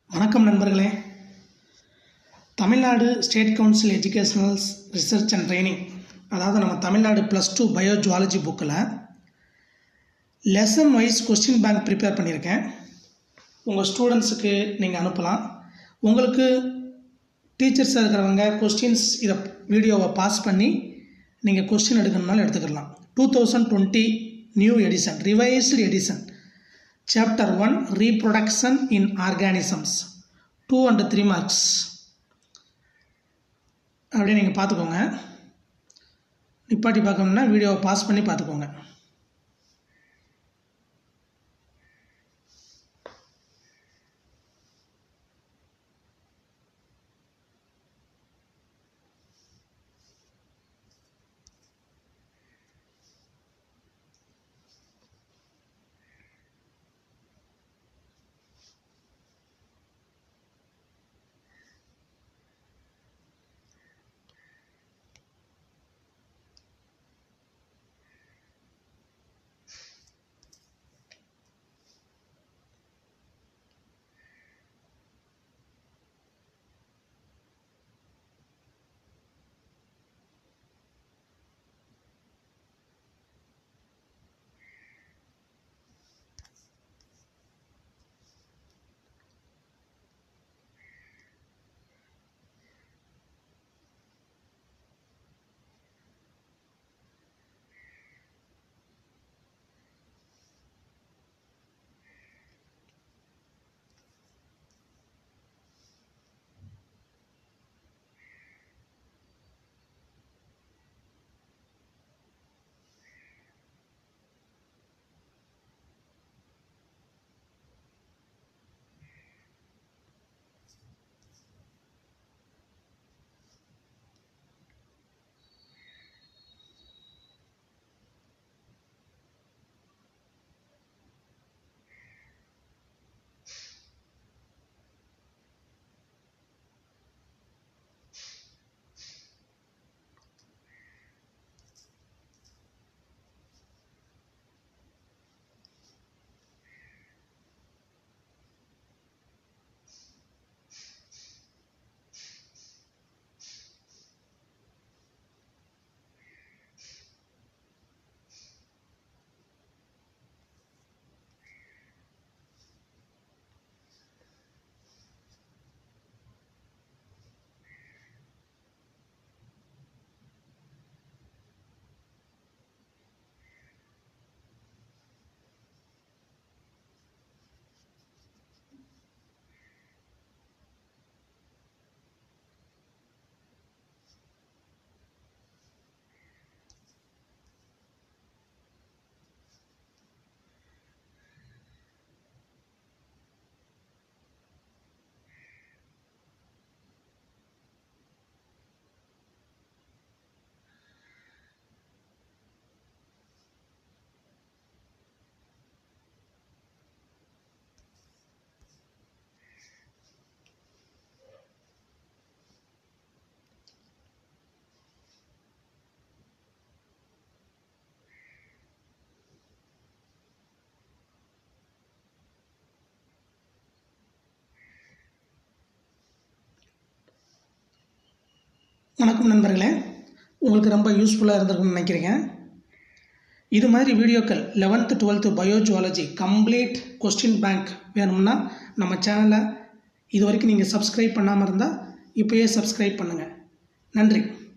வணக்கம் நண்பர்களே Tamil Nadu state council educationals research and training அதாவது நம்ம Tamil Nadu plus two bio zoology புக்கில் lesson wise question bank prepare பண்ணியிருக்கேன் உங்கள் ஸ்டூடெண்ட்ஸுக்கு நீங்கள் அனுப்பலாம் உங்களுக்கு டீச்சர்ஸாக இருக்கிறவங்க கொஸ்டின்ஸ் இதை வீடியோவை பாஸ் பண்ணி நீங்கள் கொஸ்டின் எடுக்கணும்னாலும் எடுத்துக்கலாம் two thousand twenty new edition revised edition chapter one reproduction in organisms two and three marks அப்படியே நீங்கள் பார்த்துக்கோங்க நிப்பாட்டி பார்க்கணும்னா வீடியோவை பாஸ் பண்ணி பார்த்துக்கோங்க வணக்கம் நண்பர்களே உங்களுக்கு ரொம்ப யூஸ்ஃபுல்லாக இருந்திருக்கும்னு நினைக்கிறீங்க இது மாதிரி வீடியோக்கள் eleventh twelfth bio zoology complete question bank வேணும்னா நம்ம சேனலை இது வரைக்கும் நீங்கள் சப்ஸ்கிரைப் பண்ணாமல் இருந்தால் இப்போயே சப்ஸ்கிரைப் பண்ணுங்கள் நன்றி